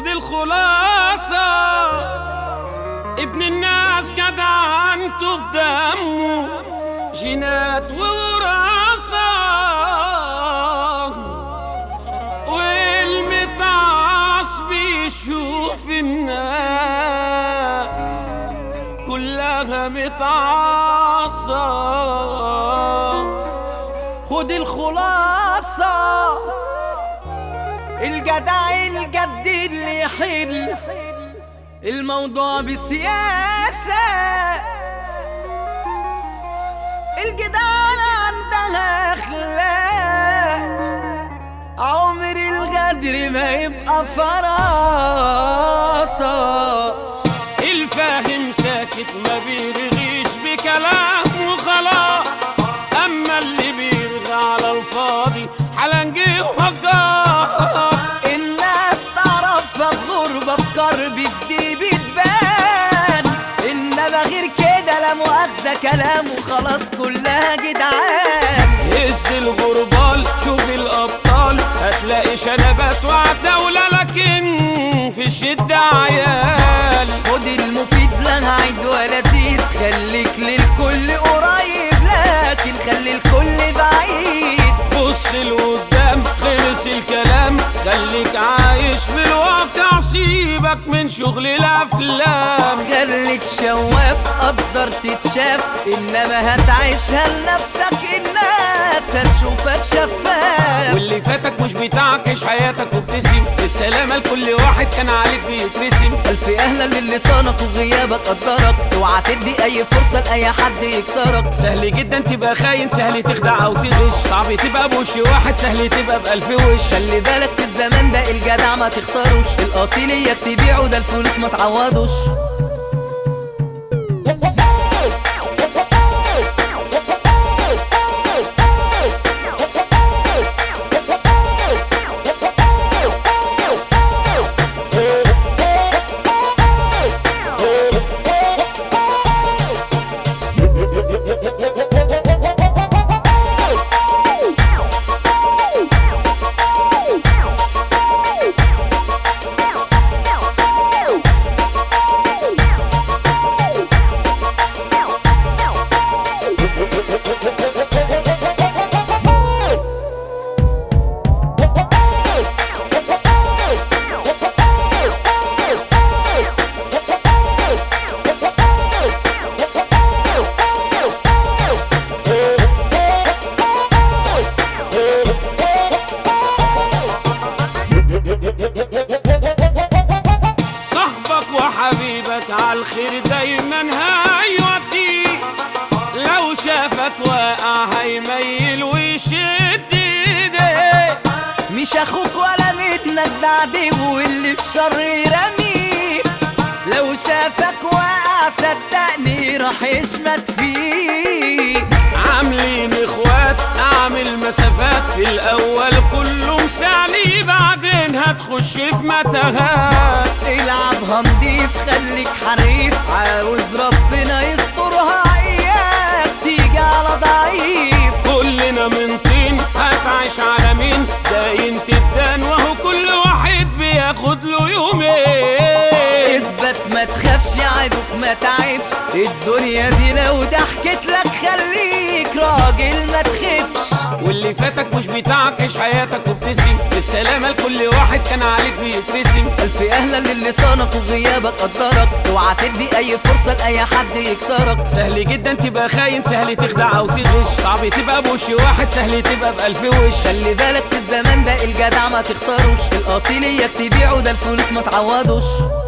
خد الخلاصة ابن الناس جدع انتو في دمه جينات ووراثة والمتعص بيشوف الناس كلها متعصة خد الخلاصة الجدع الجد اللي يحل الموضوع بالسياسة الجدعان عندها أخلاق عمر الغدر ما يبقى فراسة الفاهم ساكت ما بيرغيش بكلام وخلاص اما اللي بيرغى على الفاضي حلنجي وهجاص الناس تعرفها في غربة في كرب في دي بتبان إنما غير كده لا مؤاخذة كلام وخلاص كلها جدعان هز الغربال شوف الابطال هتلاقي شنبات وعتاولة لكن في الشدة عيال خد المفيد لا هعيد ولا زيد خليك للكل قريب لكن خلي الكل بعيد بص لقدام خلص الكلام خليك عايش في الواقع سيبك من شغل الافلام خليك شواف قدر تتشاف انما هتعيشها لنفسك الناس هتشوفك شفاف واللي فاتك مش بتاعك عيش حياتك وابتسم السلامة لكل واحد كان عليك بيترسم ألف أهلا للسانك وغيابك قدرك اوعى تدي أي فرصة لأي حد يكسرك سهل جدا تبقى خاين سهل تخدع او تغش صعب تبقى بوش واحد سهل تبقى بألف وش خلي بالك في الزمان ده الجدع ما تخسروش الأصيل إياك تبيعه ده الفلوس ما تعوضوش صاحبك وحبيبك عالخير دايما هيوديك لو شافك واقع هيميل ويشد ايديك مش اخوك ولا منك ده عدو واللي في شر يرميك لو شافك واقع صدقني راح يشمت فيك عاملين اخوات اعمل مسافات في الاول كله مسالي بعدين هتخش في متاهات العبها نضيف خليك حريف عاوز ربنا يسترها اياك تيجي على ضعيف كلنا من طين هتعيش على مين داين تدان وهو كل واحد بياخد له يومين اثبت ما تخافش عيبك ما تعبش الدنيا دي لو ضحكت لك خليك راجل ما تخافش واللي فاتك مش بتاعك عيش حياتك وابتسم بالسلامة لكل واحد كان عليك بيترسم ألف أهلا للسانك وغيابك قدرك اوعى تدي أي فرصة لأي حد يكسرك سهل جدا تبقى خاين سهل تخدع او تغش صعب تبقى بوش واحد سهل تبقى بألف وش خلي بالك في الزمان ده الجدع ما تخسروش الأصيل إياك تبيعه ده الفلوس ما تعوضوش